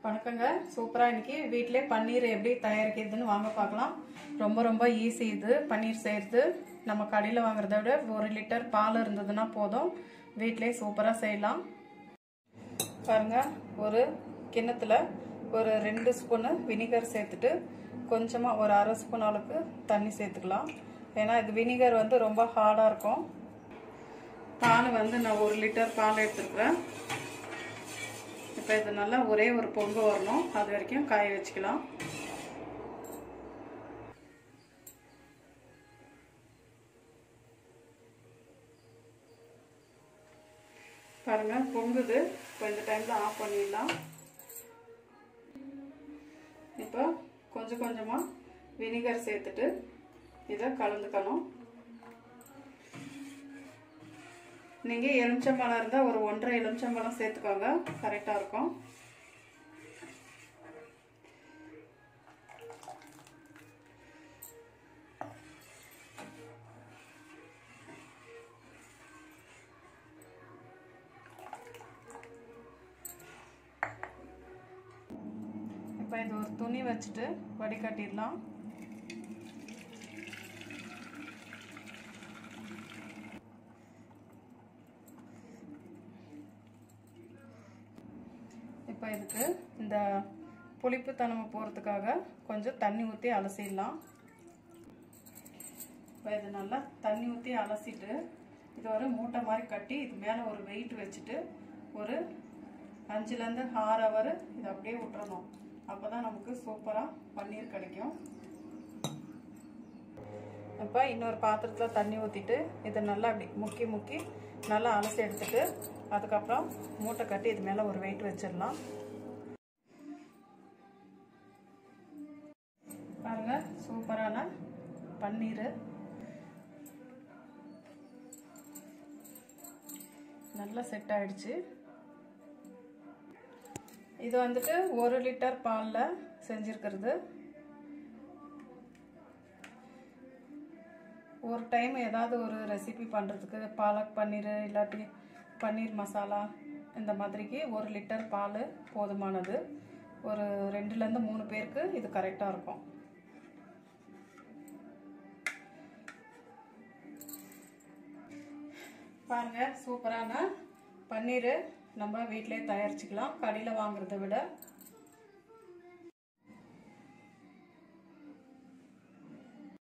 வணக்கங்க சூப்பராக இன்னைக்கு வீட்டிலே பன்னீர் எப்படி தயாரிக்கிறதுன்னு வாங்க பார்க்கலாம் ரொம்ப ரொம்ப ஈஸி இது பன்னீர் செய்கிறது நம்ம கடையில் வாங்குறத விட ஒரு லிட்டர் பால் இருந்ததுன்னா போதும் வீட்டிலே சூப்பராக செய்யலாம் பாருங்க ஒரு கிண்ணத்தில் ஒரு ரெண்டு ஸ்பூனு வினிகர் சேர்த்துட்டு கொஞ்சமாக ஒரு அரை ஸ்பூன் அளவுக்கு தண்ணி சேர்த்துக்கலாம் ஏன்னா இது வினிகர் வந்து ரொம்ப ஹார்டாக இருக்கும் பால் வந்து நான் ஒரு லிட்டர் பால் எடுத்துருக்குறேன் இப்போ இது நல்லா ஒரே ஒரு பொங்கு வரணும் அது வரைக்கும் காய வச்சுக்கலாம் பாருங்க பொங்குது இப்போ இந்த டைம்ல ஆஃப் பண்ணிடலாம் இப்போ கொஞ்சம் கொஞ்சமாக வினிகர் சேர்த்துட்டு இதை கலந்துக்கணும் நீங்கள் எலுமிச்சம்பழம் இருந்தால் ஒரு ஒன்றரை எலுமிச்சம்பழம் சேர்த்துக்கோங்க கரெக்டாக இருக்கும் இப்போ இது ஒரு துணி வச்சுட்டு வடிகட்டிடலாம் இப்போ இதுக்கு இந்த புளிப்புத்தன்மை போகிறதுக்காக கொஞ்சம் தண்ணி ஊற்றி அலசிடலாம் இப்போ இது நல்லா தண்ணி ஊற்றி அலசிட்டு இது ஒரு மூட்டை மாதிரி கட்டி இது மேலே ஒரு வெயிட் வச்சுட்டு ஒரு அஞ்சுலேருந்து ஆறு ஹவர் இது அப்படியே விட்டுறணும் அப்போ தான் நமக்கு சூப்பராக பன்னீர் கிடைக்கும் இப்போ இன்னொரு பாத்திரத்தில் தண்ணி ஊற்றிட்டு இதை நல்லா அப்படி முக்கி முக்கி நல்லா அலசி எடுத்துட்டு அதுக்கப்புறம் மூட்டை கட்டி இது மேலே ஒரு வெயிட் வச்சிடலாம் பாருங்க சூப்பரான பன்னீர் நல்லா செட் ஆயிடுச்சு இது வந்துட்டு ஒரு லிட்டர் பாலில் செஞ்சுருக்கிறது ஒரு டைம் ஏதாவது ஒரு ரெசிபி பண்ணுறதுக்கு பாலக் பன்னீர் இல்லாட்டி பன்னீர் மசாலா இந்த மாதிரிக்கு ஒரு லிட்டர் பால் போதுமானது ஒரு ரெண்டுலேருந்து மூணு பேருக்கு இது கரெக்டாக இருக்கும் பாருங்க சூப்பரான பன்னீர் நம்ம வீட்டிலே தயாரிச்சுக்கலாம் கடையில் வாங்குறத விட